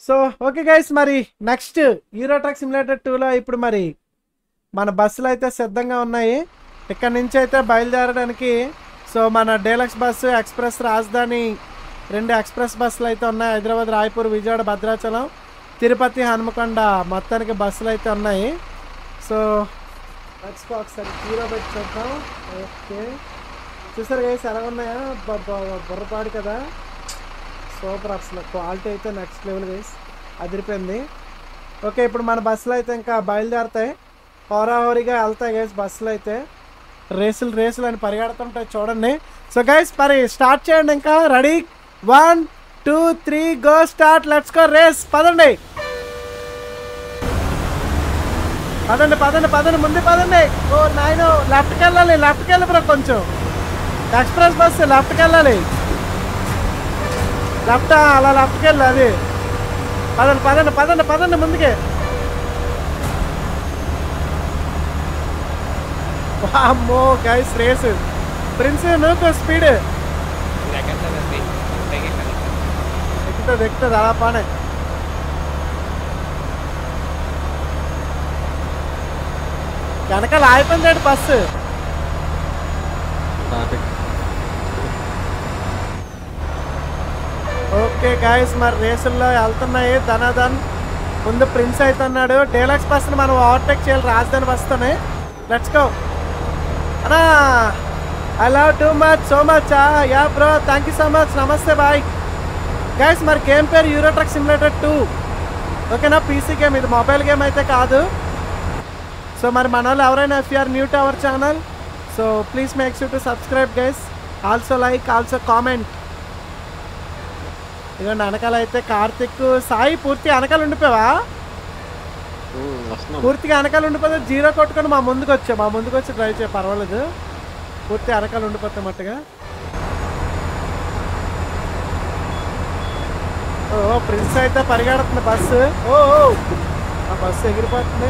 So okay guys మరి next Euro truck simulator టూలో ఇప్పుడు మరి మన బస్సులు అయితే సిద్ధంగా ఉన్నాయి ఇక్కడ నుంచి అయితే బయలుదేరడానికి సో మన డీలక్స్ బస్సు ఎక్స్ప్రెస్ రాజధాని రెండు ఎక్స్ప్రెస్ బస్సులు అయితే ఉన్నాయి హైదరాబాద్ రాయపూర్ విజయవాడ భద్రాచలం తిరుపతి హనుమకొండ మొత్తానికి బస్సులు అయితే ఉన్నాయి సో నెక్స్ట్ ఒకసారి హీరో పెట్టి చూద్దాం ఓకే చూసారు గైస్ ఎలా ఉన్నాయా బ- బ- బుర్రపాడు కదా సూపర్ అసలు క్వాలిటీ అయితే నెక్స్ట్ లెవెల్ గైస్ అదిరిపోయింది ఓకే ఇప్పుడు మన బస్సులు అయితే ఇంకా బయలుదేరుతాయి హోరాహోరీగా వెళ్తాయి గైస్ బస్సులు అయితే రేసులు రేసులు అని పరిగెడుతుంటాయి చూడండి సో గైస్ మరి స్టార్ట్ చేయండి ఇంకా ready one two three go start let's go race పదండి పదండి పదండి పదండి ముందు పదండి ఓ నాయన లెఫ్ట్కి వెళ్ళాలి లెఫ్ట్కి వెళ్ళి బ్రో కొంచెం ఎక్స్ప్రెస్ బస్సు లెఫ్ట్కి వెళ్ళాలి లెఫ్ట్ అలా లెఫ్ట్కి వెళ్ళి అది పదండి పదండి పదండి పదండి ముందుకే అమ్మో గైస్ రేస్ ప్రిన్స్ నువ్వు స్పీడ్ ఎక్కుతుంది ఎక్కుతుంది అలా పానే వెనకాల ఆగిపోయింది బస్సు ఓకే గాయస్ మరి రేసుల్లో వెళ్తున్నాయి ధనాధన్ ముందు ప్రిన్స్ అవుతున్నాడు డీలక్స్ బస్ని మనం ఓవర్టేక్ చేయాలి రాజధాని బస్తోనే లెట్స్ గో అన్నా I love too much so much yeah bro thank you so much namaste bye guys మరి గేమ్ పేరు యూరో ట్రక్ సిమ్యులేటర్ టూ ఓకేనా పీసీ గేమ్ ఇది మొబైల్ గేమ్ అయితే కాదు సో మరి మన వాళ్ళు ఎవరైనా if you're new to our channel so please make you to subscribe guys also like also comment ఇదిగోండి వెనకాల అయితే కార్తిక్ సాయి పూర్తి వెనకాల ఉండిపోయావా వస్తున్నాం పూర్తిగా వెనకాల ఉండిపోతే జీరో కొట్టుకొని మా ముందుకు వచ్చా మా ముందుకు వచ్చి డ్రైవ్ చేయ పర్వాలేదు పూర్తి వెనకాల ఉండిపోతే మట్టుగా ఓ ప్రిన్స్ అయితే పరిగెడుతుంది బస్సు ఓ ఓ, ఆ బస్సు ఎగిరిపోతుంది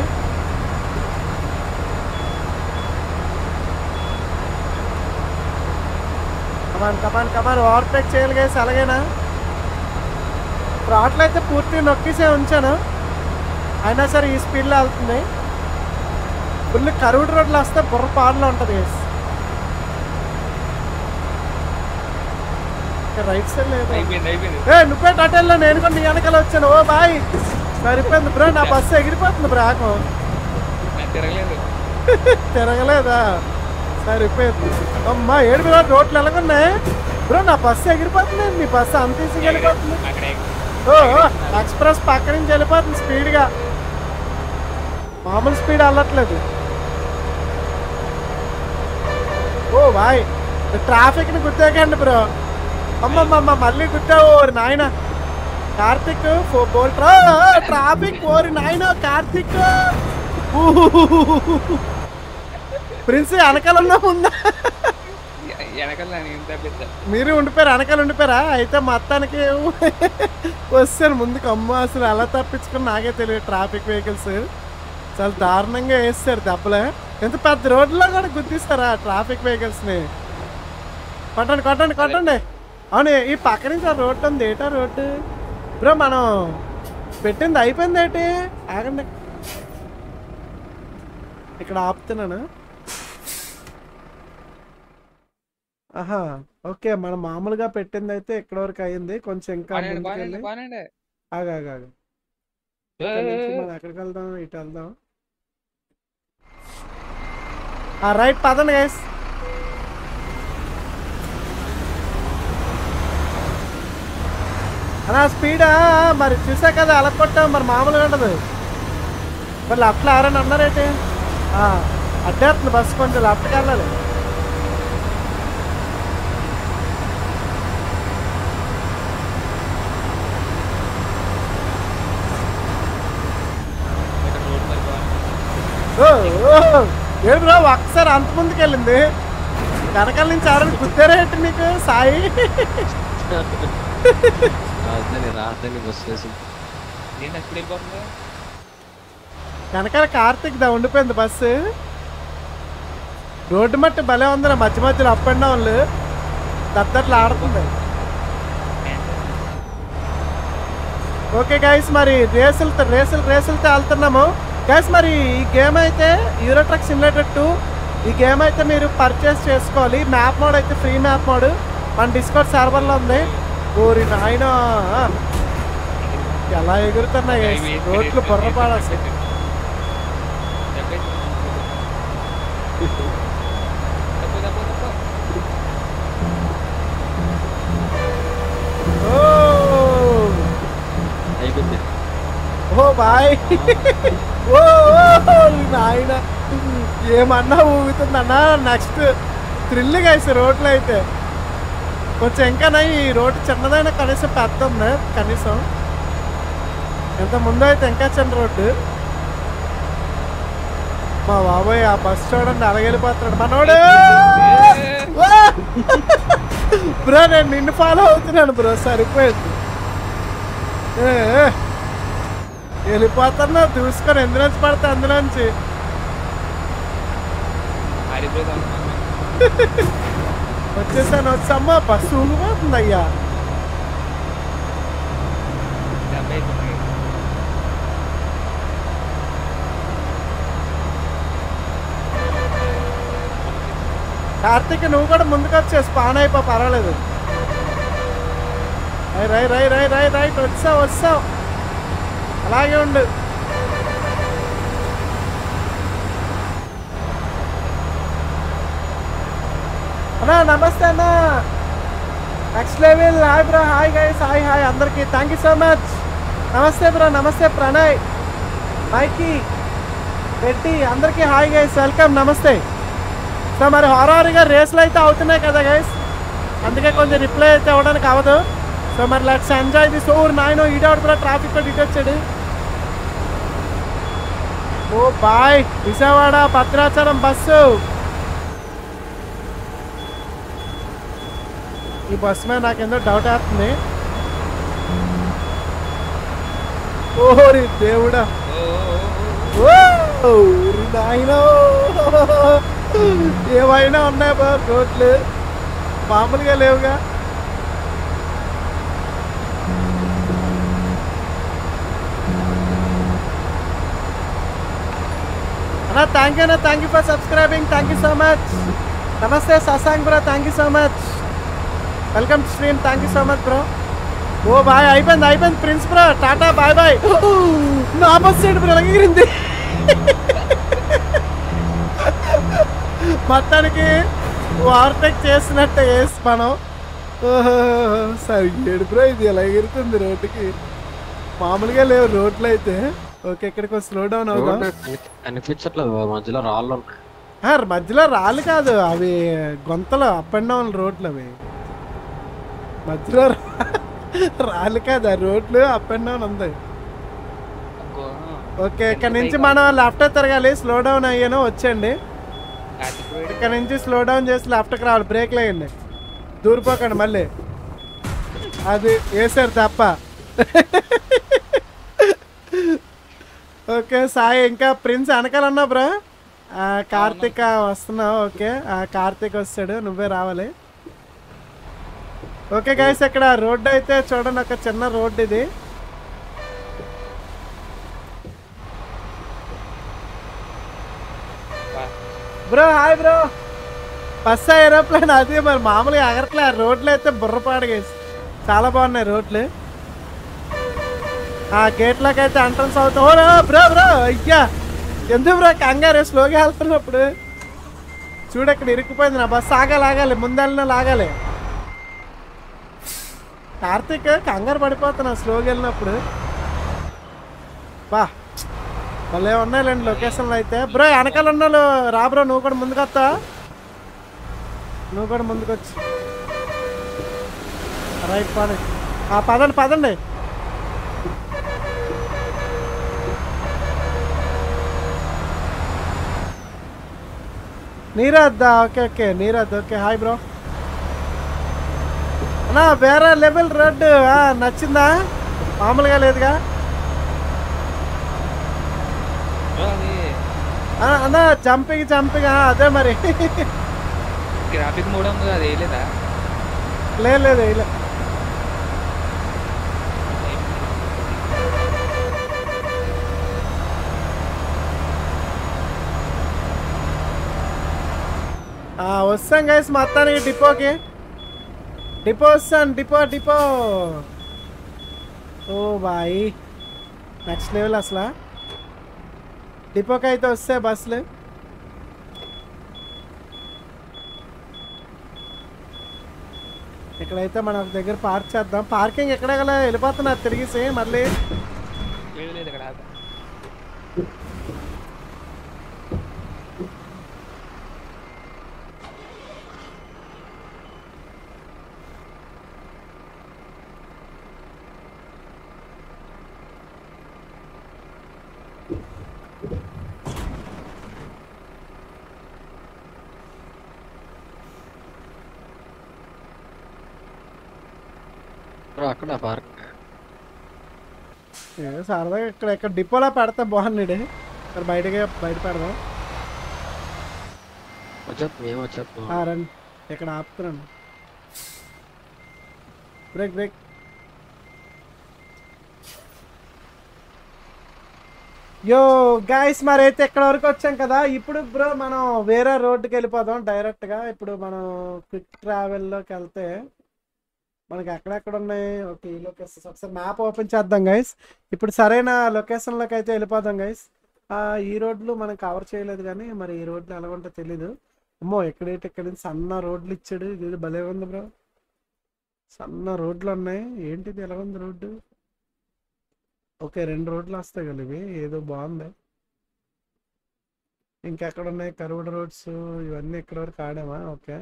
కమాన్ కమాన్ కమాన్ ఓవర్టేక్ చేయాలి గేసి అలాగేనా రాట్లు అయితే పూర్తి నొక్కేసే ఉంచాను అయినా సరే ఈ స్పీడ్లో వెళ్తుంది ఫుల్ కరువుడు రోడ్లు వస్తే బుర్ర పాడులో ఉంటుంది గేస్ రైట్ సైడ్ లేదు అయిపోయింది అయిపోయింది ఏ నువ్వే టటల్లో నేను కూడా నీ వెనకాల వచ్చాను ఓ బాయ్ సరిపోయింది బ్రో నా బస్సు ఎగిరిపోతుంది బ్రాకు నాకు తిరగలేదు తిరగలేదా సరిపోయింది అమ్మా ఏడు బ్రో రోడ్లు ఎలాగున్నాయి బ్రో నా బస్సు ఎగిరిపోతుంది నీ బస్సు అంత ఈజీగా వెళ్ళిపోతుంది అక్కడ ఓ ఓ, ఎక్స్ప్రెస్ పక్క నుంచి వెళ్ళిపోతుంది స్పీడ్గా మామూలు స్పీడ్ వెళ్ళట్లేదు ఓ బాయ్ ట్రాఫిక్ని గుర్తేకండి బ్రో అమ్మమ్మమ్మ మళ్ళీ గుర్తావు ఓరి నాయన కార్తిక్ ఫో- బోల్ట్రా ట్రాఫిక్ ఓరి నాయన కార్తిక్ ప్రిన్స్ వెనకాల ఉన్నా ఉందా వెనకాల నేను తప్పిస్తా మీరు ఉండిపోయారు వెనకాల ఉండిపోయారా అయితే మొత్తానికి వస్తారు ముందుకు అమ్మ అసలు ఎలా తప్పించుకుని నాకే తెలియదు ట్రాఫిక్ వెహికల్స్ చాలా దారుణంగా వేస్తారు దెబ్బలే ఎంత పెద్ద రోడ్లో కూడా గుర్తిస్తారా ట్రాఫిక్ వెహికల్స్ని కొట్టండి కొట్టండి కొట్టండి అవును ఈ పక్క నుంచి ఆ రోడ్డు ఉంది ఏటా రోడ్డు బ్రో మనం పెట్టింది అయిపోయింది ఏంటి ఆగండి ఇక్కడ ఆపుతున్నాను ఆహా ఓకే మనం మామూలుగా పెట్టింది అయితే ఇక్కడ వరకు అయింది కొంచెం ఇంకా బానండి ముందుకెళ్ళి బానండి బానండి ఆగు ఆగు ఆగు ఇక్కడ నుంచి మనం ఎక్కడికి వెళ్దాం ఇటు వెళ్దాం ఆ రైట్ పదండి గైస్ అలా స్పీడా మరి చూసా కదా అలా కొట్టాం మరి మామూలుగా ఉండదు మరి లెఫ్ట్లో ఎవరైనా అన్నారేంటి అడ్డేస్తుంది బస్సు కొంచెం లెఫ్ట్కి వెళ్ళాలి ఇక్కడ రోడ్ మరి బాగుంది. ఓ, ఓ, ఏం బ్రో ఒక్కసారి అంత ముందుకు వెళ్ళింది వెనకాల నుంచి ఎవరైనా గుద్దారేంటి నీకు సాయి రాజధాని రాజధాని బస్ వేసి ఏంటి అప్పుడు వెళ్ళిపోతుంది వెనకాల కార్తిక్ దా ఉండిపోయింది బస్సు రోడ్డు మట్టి భలే ఉందిరా మధ్య మధ్యలో అప్ అండ్ డౌన్లు దద్దట్లు ఆడుతుంది ఓకే గైస్ మరి రేసులతో రేసులు రేసులతో వెళ్తున్నాము గైస్ మరి ఈ గేమ్ అయితే యూరో ట్రక్ సిమ్యులేటర్ టూ ఈ గేమ్ అయితే మీరు పర్చేస్ చేసుకోవాలి మ్యాప్ మోడ్ అయితే ఫ్రీ మ్యాప్ మోడ్ మన డిస్కౌంట్ సర్వర్లో ఉంది ఊరి నాయన ఎలా ఎగురుతున్నాయి guys. రోడ్లు బుర్రపాడాల్సి ఓ అయిపోయింది ఓ బాయ్ ఓ ఓ, నాయన ఏమన్నా ఊగుతుందన్నా నెక్స్ట్ థ్రిల్ గైస్ రోడ్లు అయితే కొంచెం ఇంకా నై ఈ రోడ్డు చిన్నదైనా కనీసం పెద్ద ఉంది కనీసం ఇంత ముందు అయితే ఇంకా చిన్న రోడ్డు మా బాబాయ్ ఆ బస్ చూడండి అలాగెళ్ళిపోతున్నాడు మనోడు బ్రో నేను నిన్ను ఫాలో అవుతున్నాను బ్రో సరిపోయింది ఏ, ఏ. వెళ్ళిపోతున్నా చూసుకొని ఎందులోంచి పడతా అందులోంచి వచ్చేసాను వచ్చమ్మా బస్సు ఊగిపోతుంది అయ్యా కార్తీక్ నువ్వు కూడా ముందుకు వచ్చేసి పాన్ అయిపో పర్వాలేదు రై రై రై రై రై రైట్ వచ్చావు వచ్చావు అలాగే ఉండు అన్నా నమస్తే అన్న next level hi bro hi guys hi hi అందరికి thank you so much namaste bro namaste Pranay మైకి రెడ్డి అందరికీ hi guys welcome namaste so మరి హారారిగా రేసులు అయితే అవుతున్నాయి కదా గైస్ అందుకే కొంచెం రిప్లై అయితే అవ్వడానికి అవ్వదు సో మరి లెట్స్ ఎంజాయ్ దిస్ ఓవర్ నాయన ఈడౌట్ కూడా ట్రాఫిక్ ఇటు వచ్చాడు oh boy Vijayawada Bhadrachalam bus ఈ బస్సు మీద నాకేందో డౌట్ వేస్తుంది ఓరి దేవుడా ఓ నాయనో ఏమైనా ఉన్నాయి బా రోడ్లు మామూలుగా లేవుగా అన్నా థ్యాంక్ యూ అన్న thank you for subscribing thank you so much namaste Shashank bro thank you so much welcome to stream thank you so much bro oh boy అయిపోయింది అయిపోయింది Prince bro tata bye bye నా బస్ సైడ్ బ్రో ఎగిరింది మొత్తానికి overtake చేసినట్టే వేసి మనం ఓహో, సరే ఏడు బ్రో ఇది ఎలా ఎగురుతుంది రోడ్డుకి మామూలుగా లేవు రోడ్లు అయితే ఓకే ఇక్కడికి స్లో డౌన్ అవుదాం రోడ్డు కని- కనిపించట్లేదు బాబు, మధ్యలో రాళ్ళు ఉన్నాయి ఆ, మధ్యలో రాళ్ళు కాదు అవి గొంతలు అప్ అండ్ డౌన్ రోడ్లు అవి మధ్యలో రా- రాళ్ళు కాదు ఆ రోడ్లు అప్ అండ్ డౌన్ ఉంది ఓకే ఇక్కడ నుంచి మనం లెఫ్ట్ తిరగాలి స్లో డౌన్ అయ్యాను వచ్చండి ఇక్కడ నుంచి స్లో డౌన్ చేసి లెఫ్ట్కి రావాలి బ్రేక్ లేయండి దూరిపోకండి మళ్ళీ అది వేసారు తప్ప ఓకే సాయి ఇంకా ప్రిన్స్ వెనకాలన్నా బ్రా ఆ, కార్తీక్ వస్తున్నావు ఓకే ఆ, కార్తీక్ వస్తాడు నువ్వే రావాలి ఓకే గైస్ ఇక్కడ రోడ్డు అయితే చూడండి ఒక చిన్న రోడ్డు ఇది bro hi bro bus aeroplane అది మరి మామూలుగా ఎగరట్లే ఆ రోడ్లు అయితే బుర్రపాడు గైస్ చాలా బాగున్నాయి రోడ్లు ఆ గేట్లోకి అయితే ఎంట్రన్స్ అవుతాం ఓ బ్రో బ్రో అయ్యా ఎందుకు బ్రో కంగారు స్లోగా వెళ్తున్నప్పుడు చూడు అక్కడ ఇరుక్కుపోయింది నా బస్సు ఆగాలి ఆగాలి ముందెళ్ళినా లాగాలి కార్తీక్ కంగారు పడిపోతున్నా స్లోగా వెళ్ళినప్పుడు బా భలే ఉన్నాయిలేండి లొకేషన్లో అయితే బ్రో వెనకాల ఉన్న వాళ్ళు రా బ్రో నువ్వు కూడా ముందుకు వస్తా నువ్వు కూడా ముందుకు వచ్చి రైట్ పదండి ఆ, పదండి పదండి నీరద్దా okay okay Neerad okay hi bro అన్నా వేరే లెవెల్ రెడ్ నచ్చిందా మామూలుగా లేదుగా ఆ, అన్నా జంపింగ్ జంపింగ్ అదే మరి గ్రాఫిక్ మోడ్ ఉంది అది వేయలేదా లేదు లేదు వేయలే వస్తాం గైస్ మొత్తానికి డిపోకి డిపో వస్తాను depot depot oh boy next level అసలు డిపోకి అయితే వస్తాయి బస్సులు ఇక్కడైతే మన ఒక దగ్గర పార్క్ చేద్దాం పార్కింగ్ ఎక్కడ గల వెళ్ళిపోతున్నారు తిరిగేసి మళ్ళీ లేదు లేదు ఇక్కడ ఆగు. బ్రో అక్కడ పార్క్ ఏ సరదాగా ఇక్కడ ఇక్కడ డిపోలో పెడితే బాగున్నాడు ఇక్కడ బయటకి బయట పెడదాం వచ్చేస్తాం ఏం వచ్చేస్తాం ఆ, రండి ఇక్కడ ఆపుతున్నాను బ్రేక్ బ్రేక్ యో గాయస్ మరి అయితే ఇక్కడ వరకు వచ్చాం కదా ఇప్పుడు బ్రో మనం వేరే రోడ్డుకి వెళ్ళిపోదాం డైరెక్ట్గా ఇప్పుడు మనం క్విక్ ట్రావెల్లోకి వెళ్తే మనకి ఎక్కడెక్కడ ఉన్నాయి ఓకే ఈ లొకేషన్స్ ఒకసారి మ్యాప్ ఓపెన్ చేద్దాం గైస్ ఇప్పుడు సరైన లొకేషన్లోకి అయితే వెళ్ళిపోదాం గైస్ ఈ రోడ్లు మనం కవర్ చేయలేదు కానీ మరి ఈ రోడ్లు ఎలా ఉంటో తెలీదు అమ్మో ఎక్కడైతే ఇక్కడ నుంచి సన్న రోడ్లు ఇచ్చాడు ఇది భలే ఉంది బ్రో సన్న రోడ్లు ఉన్నాయి ఏంటిది ఎలా ఉంది రోడ్డు ఓకే రెండు రోడ్లు వస్తాయి కదా ఇవి ఏదో బాగుంది ఇంకెక్కడ ఉన్నాయి కరువుడ్ రోడ్స్ ఇవన్నీ ఇక్కడ వరకు ఆడామా ఓకే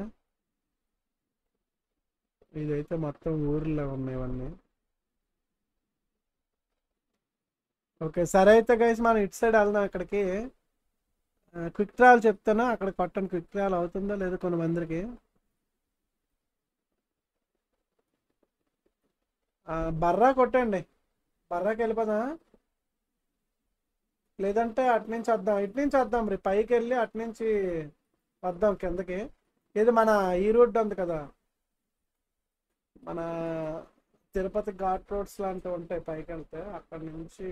ఇదైతే మొత్తం ఊర్లో ఉన్నాయి ఇవన్నీ ఓకే సరే అయితే గైస్ మనం ఇటు సైడ్ వెళ్దాం అక్కడికి క్విక్ ట్రావెల్ చెప్తాను అక్కడ కొట్టండి క్విక్ ట్రావెల్ అవుతుందో లేదో కొంతమందికి ఆ, బర్రా కొట్టండి బర్రాకి వెళ్ళిపోదా లేదంటే అటు నుంచి వద్దాం ఇటు నుంచి వద్దాం రీ పైకి వెళ్ళి అటు నుంచి వద్దాం కిందకి ఇది మన ఈ రోడ్డు ఉంది కదా మన తిరుపతి ఘాట్ రోడ్స్ లాంటివి ఉంటాయి పైకి వెళ్తే అక్కడ నుంచి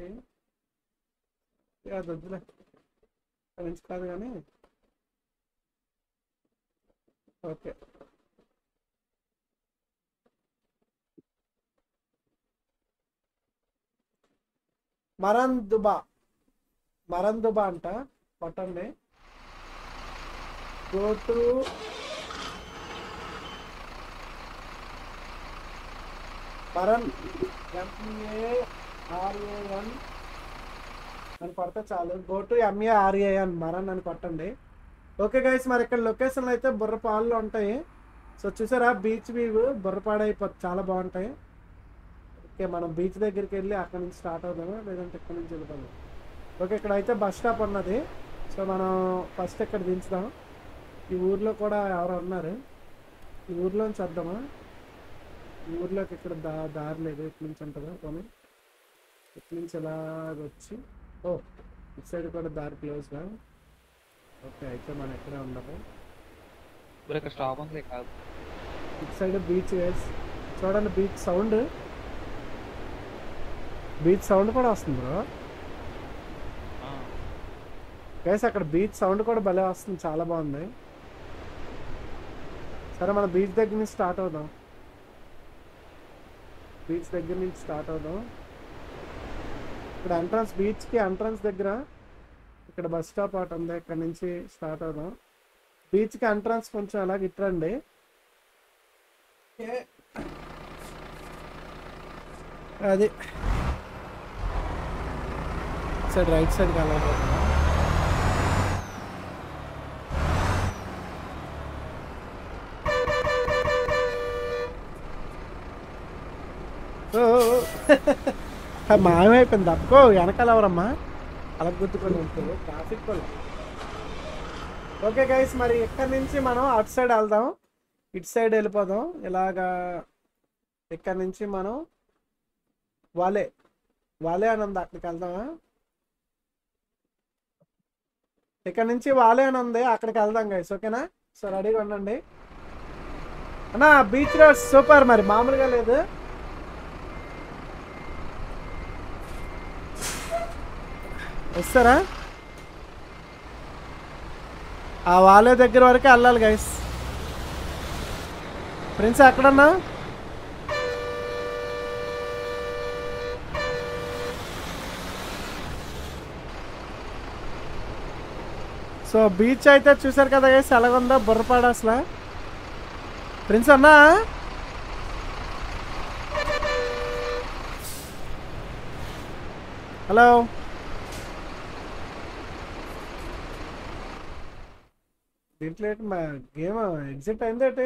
అది వద్దులే అక్కడ నుంచి కాదు కానీ ఓకే మరందుబా మరందుబా అంట కొట్టండి go to Maran M A R A N అని కొడితే చాలు go to M A R A N Maran అని కొట్టండి ఓకే గైస్ మరి ఇక్కడ లొకేషన్లు అయితే బుర్రపాల్లో ఉంటాయి సో చూసారా బీచ్ వ్యూ బుర్రపాడైపోతుంది చాలా బాగుంటాయి ఓకే మనం బీచ్ దగ్గరికి వెళ్ళి అక్కడ నుంచి స్టార్ట్ అవుదాము లేదంటే ఇక్కడ నుంచి వెళ్ళిపోదాం ఓకే ఇక్కడ అయితే బస్ స్టాప్ ఉన్నది సో మనం ఫస్ట్ ఇక్కడ దించుదాం ఈ ఊర్లో కూడా ఎవరో ఉన్నారు ఈ ఊర్లోంచి వద్దామా ఈ ఊర్లోకి ఇక్కడ దా దారి లేదు ఇటు నుంచి ఉంటుందా పోనీ ఇటు నుంచి ఎలాగ వచ్చి ఓ ఇటు సైడ్ కూడా దారి క్లోజ్గా ఓకే అయితే మనం ఎక్కడే ఉండము బ్రో ఇక్కడ స్టాప్ ఉంది కాదు ఇటు సైడ్ బీచ్ వేస్ చూడండి బీచ్ సౌండ్ బీచ్ సౌండ్ కూడా వస్తుంది బ్రో ఆ, గైస్ అక్కడ బీచ్ సౌండ్ కూడా భలే వస్తుంది చాలా బాగుంది సరే మన బీచ్ దగ్గర నుంచి స్టార్ట్ అవుదాం బీచ్ దగ్గర నుంచి స్టార్ట్ అవుదాం ఇక్కడ ఎంట్రన్స్ బీచ్కి ఎంట్రన్స్ దగ్గర ఇక్కడ బస్ స్టాప్ ఒకటి ఉంది ఇక్కడ నుంచి స్టార్ట్ అవుదాం బీచ్కి ఎంట్రన్స్ కొంచెం అలాగ ఇట్రండి అది సైడ్ రైట్ సైడ్కి వెళ్ళాలి ఓ, ఓ, ఓ. మాయమైపోయింది తప్పుకో వెనకాల ఎవరమ్మా అలా గుర్తుకొని ఉంటుంది ట్రాఫిక్ వాళ్ళు ఓకే గైస్ మరి ఇక్కడ నుంచి మనం అటు సైడ్ వెళ్దాం ఇటు సైడ్ వెళ్ళిపోదాం ఇలాగా ఇక్కడ నుంచి మనం వాలే వాలే అని ఉంది అక్కడికి వెళ్దామా ఇక్కడ నుంచి వాలే అని ఉంది అక్కడికి వెళ్దాం గైస్ ఓకేనా సో రెడీగా ఉండండి అన్నా బీచ్ రోడ్ సూపర్ మరి మామూలుగా లేదు వస్తారా ఆ వాళ్ళే దగ్గర వరకు వెళ్ళాలి గైస్ ప్రిన్స్ ఎక్కడన్నా సో బీచ్ అయితే చూసారు కదా గైస్ ఎలాగుందో బుర్రపాడు అసలు ప్రిన్స్ అన్నా హలో దీంట్లో ఏంటి మా గేమ్ ఎగ్జిట్ అయిందేటి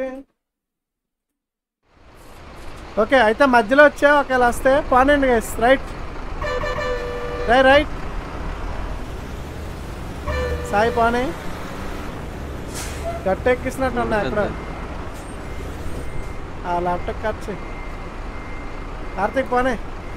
ఓకే అయితే మధ్యలో వచ్చా ఒకవేళ వస్తే పోనండి guys right right right Sai పోనీ గట్టెక్కిసినట్టు ఉన్నా ఎక్కడ ఆ ల్యాప్టాప్ కట్ చేయి కార్తీక్ పోనీ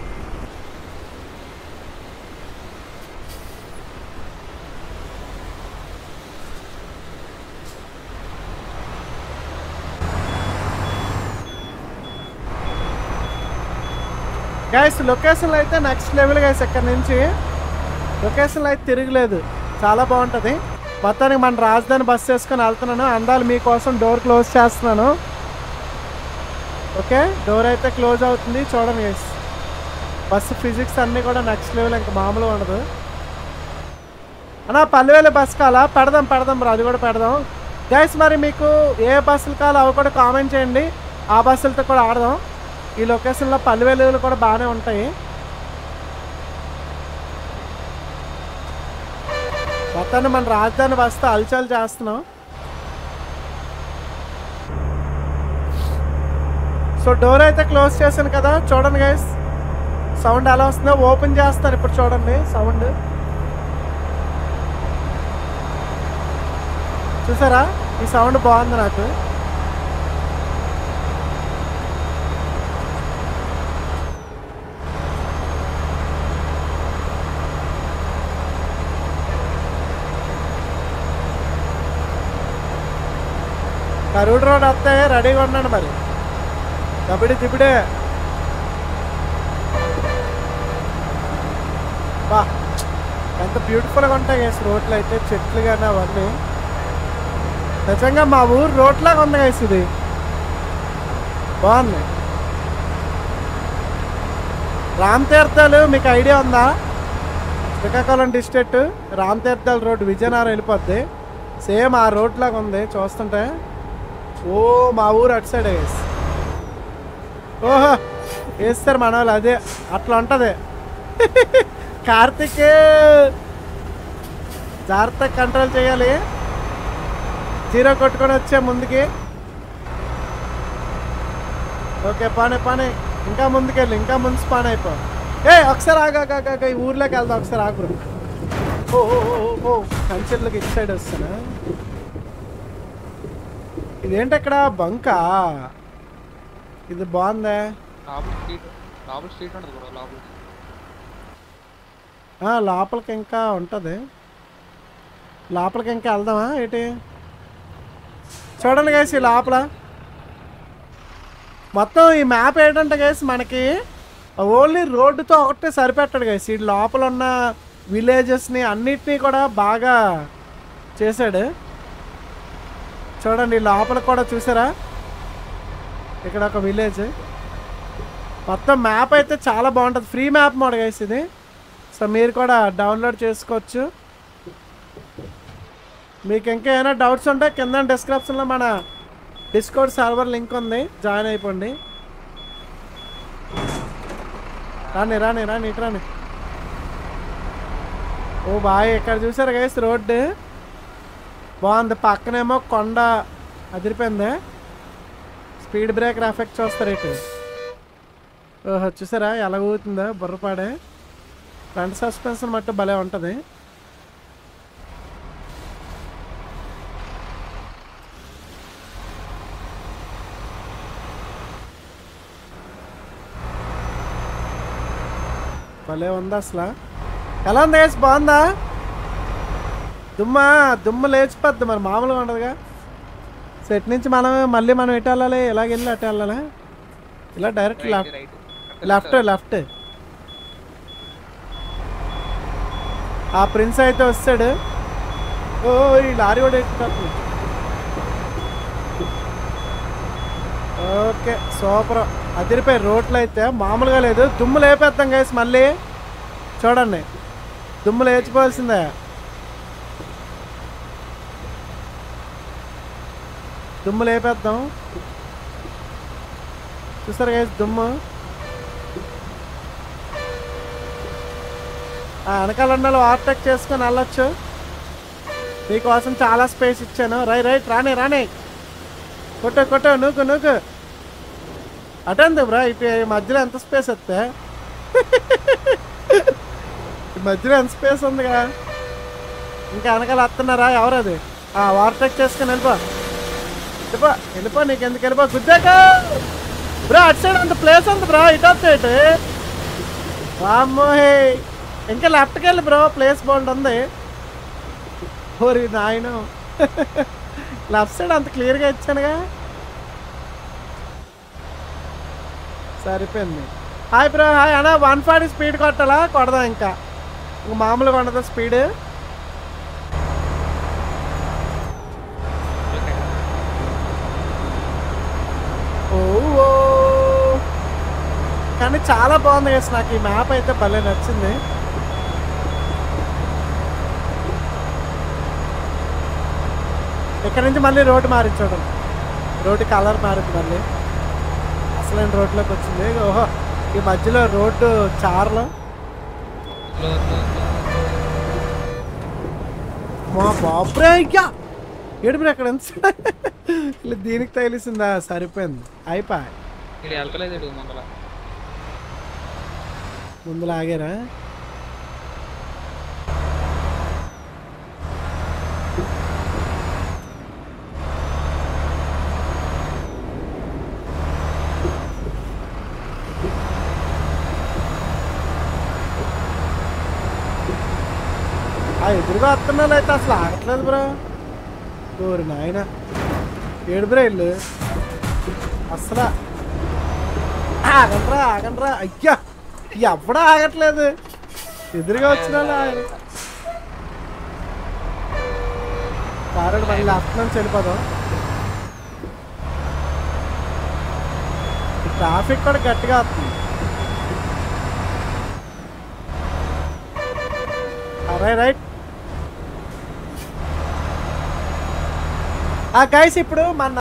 గైస్ లొకేషన్లో అయితే నెక్స్ట్ లెవెల్ గైస్ ఇక్కడ నుంచి లొకేషన్లో అయితే తిరగలేదు చాలా బాగుంటుంది మొత్తానికి మన రాజధాని బస్ చేసుకొని వెళ్తున్నాను అందాలు మీకోసం డోర్ క్లోజ్ చేస్తున్నాను ఓకే డోర్ అయితే క్లోజ్ అవుతుంది చూడండి గైస్ బస్సు ఫిజిక్స్ అన్నీ కూడా నెక్స్ట్ లెవెల్ ఇంకా మామూలుగా ఉండదు అన్నా పల్లెవేలు బస్ కాలా పెడదాం పెడదాం బ్రో అది కూడా పెడదాం గైస్ మరి మీకు ఏ బస్సులు కావాలో అవి కూడా కామెంట్ చేయండి ఆ బస్సులతో కూడా ఆడదాం ఈ లొకేషన్లో పల్లెవేలు కూడా బాగానే ఉంటాయి మొత్తాన్ని మన రాజధాని బస్తో అల్చల్ చేస్తున్నాం సో డోర్ అయితే క్లోజ్ చేశాను కదా చూడండి గైస్ సౌండ్ ఎలా వస్తుందో ఓపెన్ చేస్తాను ఇప్పుడు చూడండి సౌండ్ చూసారా ఈ సౌండ్ బాగుంది నాకు కరూడు రోడ్ వస్తే రెడీగా ఉండండి మరి దబిడి దిబిడే బా ఎంత బ్యూటిఫుల్గా ఉంటాయి గైస్ రోడ్లు అయితే చెట్లు కానీ అవన్నీ నిజంగా మా ఊరు రోడ్లాగా ఉంది గైస్ ఇది బాగుంది రామ్ తీర్థాలు మీకు ఐడియా ఉందా శ్రీకాకుళం డిస్ట్రిక్ట్ రామ్ తీర్థాల రోడ్ విజయనగరం వెళ్ళిపోద్ది సేమ్ ఆ రోడ్ లాగా ఉంది చూస్తుంటే ఓ మా ఊరు అటు సైడ్ వేసి ఓహో వేస్తారు మన వాళ్ళు అదే అట్లా ఉంటుంది కార్తిక్ జాగ్రత్తగా కంట్రోల్ చేయాలి జీరో కొట్టుకొని వచ్చే ముందుకి ఓకే పానే పానే ఇంకా ముందుకెళ్ళి ఇంకా ముందు స్పాన్ అయిపో ఏ ఒకసారి ఆగా ఈ ఊర్లోకి వెళ్దాం ఒకసారి ఆగురు ఓ ఓ, ఓ, ఓ, ఓ కంచెర్లకి ఇటు సైడ్ వస్తానా ఇదేంటి అక్కడ బంకా ఇది బాగుందే లోపల స్ట్రీట్ లోపల స్ట్రీట్ ఉంటుంది కూడా లోపల ఆ, లోపలికి ఇంకా ఉంటుంది లోపలికి ఇంకా వెళ్దామా ఏంటి చూడండి గైస్ ఈ లోపల మొత్తం ఈ మ్యాప్ ఏంటంటే గైస్ మనకి ఓన్లీ రోడ్డుతో ఒకటే సరిపెట్టాడు గైస్ ఈ లోపల ఉన్న విలేజెస్ని అన్నిటినీ కూడా బాగా చేశాడు చూడండి ఈ లోపల కూడా చూసారా ఇక్కడ ఒక విలేజ్ మొత్తం మ్యాప్ అయితే చాలా బాగుంటుంది ఫ్రీ మ్యాప్ మోడ్ గైస్ ఇది సో మీరు కూడా డౌన్లోడ్ చేసుకోవచ్చు మీకు ఇంకా ఏమైనా డౌట్స్ ఉంటే కింద డిస్క్రిప్షన్లో మన డిస్కౌంట్ సర్వర్ లింక్ ఉంది జాయిన్ అయిపోండి రాని రాని రాని ఇటు రాని ఓ బాయ్ ఇక్కడ చూసారు గైస్ రోడ్డు బాగుంది పక్కనేమో కొండ అదిరిపోయింది స్పీడ్ బ్రేకర్ ఎఫెక్ట్ చూస్తారు ఇటు ఓహో చూసారా ఎలా ఊగుతుందో బుర్రపాడే ఫ్రంట్ సస్పెన్షన్ మట్టు భలే ఉంటుంది భలే ఉంది అసలు ఎలా ఉంది వేసి బాగుందా దుమ్మ దుమ్మ లేచిపోద్ది మరి మామూలుగా ఉండదుగా సెట్ నుంచి మనం మళ్ళీ మనం ఎటు వెళ్ళాలి ఇలాగ వెళ్ళి అటు వెళ్ళాలి ఇలా direct left right left left ఆ ప్రిన్స్ అయితే వస్తాడు ఓ ఈ లారీ కూడా ఎక్కుతాడు ఓ ఓకే సూపర్ అదిరిపోయి రోడ్లు అయితే మామూలుగా లేదు దుమ్ము లేపేద్దాం గైస్ మళ్ళీ చూడండి దుమ్ము లేచిపోవాల్సిందే దుమ్ము లేపేద్దాం చూసారు గైస్ దుమ్ము ఆ వెనకాల ఉన్న వాళ్ళు ఓవర్టేక్ చేసుకొని వెళ్ళొచ్చు మీకోసం చాలా స్పేస్ ఇచ్చాను రై రైట్ రానే రానే కొట్టు కొట్టు నూకు నూకు అటెంది బ్రా ఇటు ఈ మధ్యలో ఎంత స్పేస్ వస్తే ఈ మధ్యలో ఎంత స్పేస్ ఉందిగా ఇంకా వెనకాల వస్తున్నారా ఎవరది ఆ ఓవర్టేక్ చేసుకొని వెళ్ళిపో వెళ్ళిపో వెళ్ళిపో నీకు ఎందుకు వెళ్ళిపో గుద్దాక బ్రా అటు సైడ్ అంత ప్లేస్ ఉంది బ్రా ఇటు వస్తే ఇటు వామ్మోహే ఇంకా లెఫ్ట్కి వెళ్ళి బ్రో ప్లేస్ బాగుంటుంది ఉంది ఓరి నాయన లెఫ్ట్ సైడ్ అంత క్లియర్గా ఇచ్చానుగా సరిపోయింది హాయ్ బ్రో హాయ్ అన్నా వన్ ఫార్టీ స్పీడ్ కొట్టాలా కొడదాం ఇంకా ఇంక మామూలుగా ఉండదు స్పీడ్ ఓ ఓ. కానీ చాలా బాగుంది కదా నాకు ఈ మ్యాప్ అయితే భలే నచ్చింది ఇక్కడ నుంచి మళ్ళీ రోడ్డు మారించడం రోడ్డు కలర్ మారింది మళ్ళీ అసలైన రోడ్లోకి వచ్చింది ఓహో ఈ మధ్యలో రోడ్డు చార్లో మా బాబురే అయ్యా ఏడుపురు ఎక్కడ ఎంత ఇలా దీనికి తగిలిసిందా సరిపోయింది అయిపోయి ఇక్కడ వెళ్ళలేదు ఇటు ముందర ముందు లాగారా ఆ ఎదురుగా వస్తున్నాళ్ళు అయితే అసలు ఆగట్లేదు బ్రో ఓరి నాయన ఏడు బ్రో ఇల్లు అసలు ఆగండ్రా ఆగండ్రా అయ్యా ఎప్పుడూ ఆగట్లేదు ఎదురుగా వచ్చిన వాళ్ళు ఆగరు. కారుడు మళ్ళీ లెఫ్ట్ నుంచి వెళ్ళిపోదాం ఈ ట్రాఫిక్ కూడా గట్టిగా వస్తుంది అరే రైట్ గైస్ ఇప్పుడు మన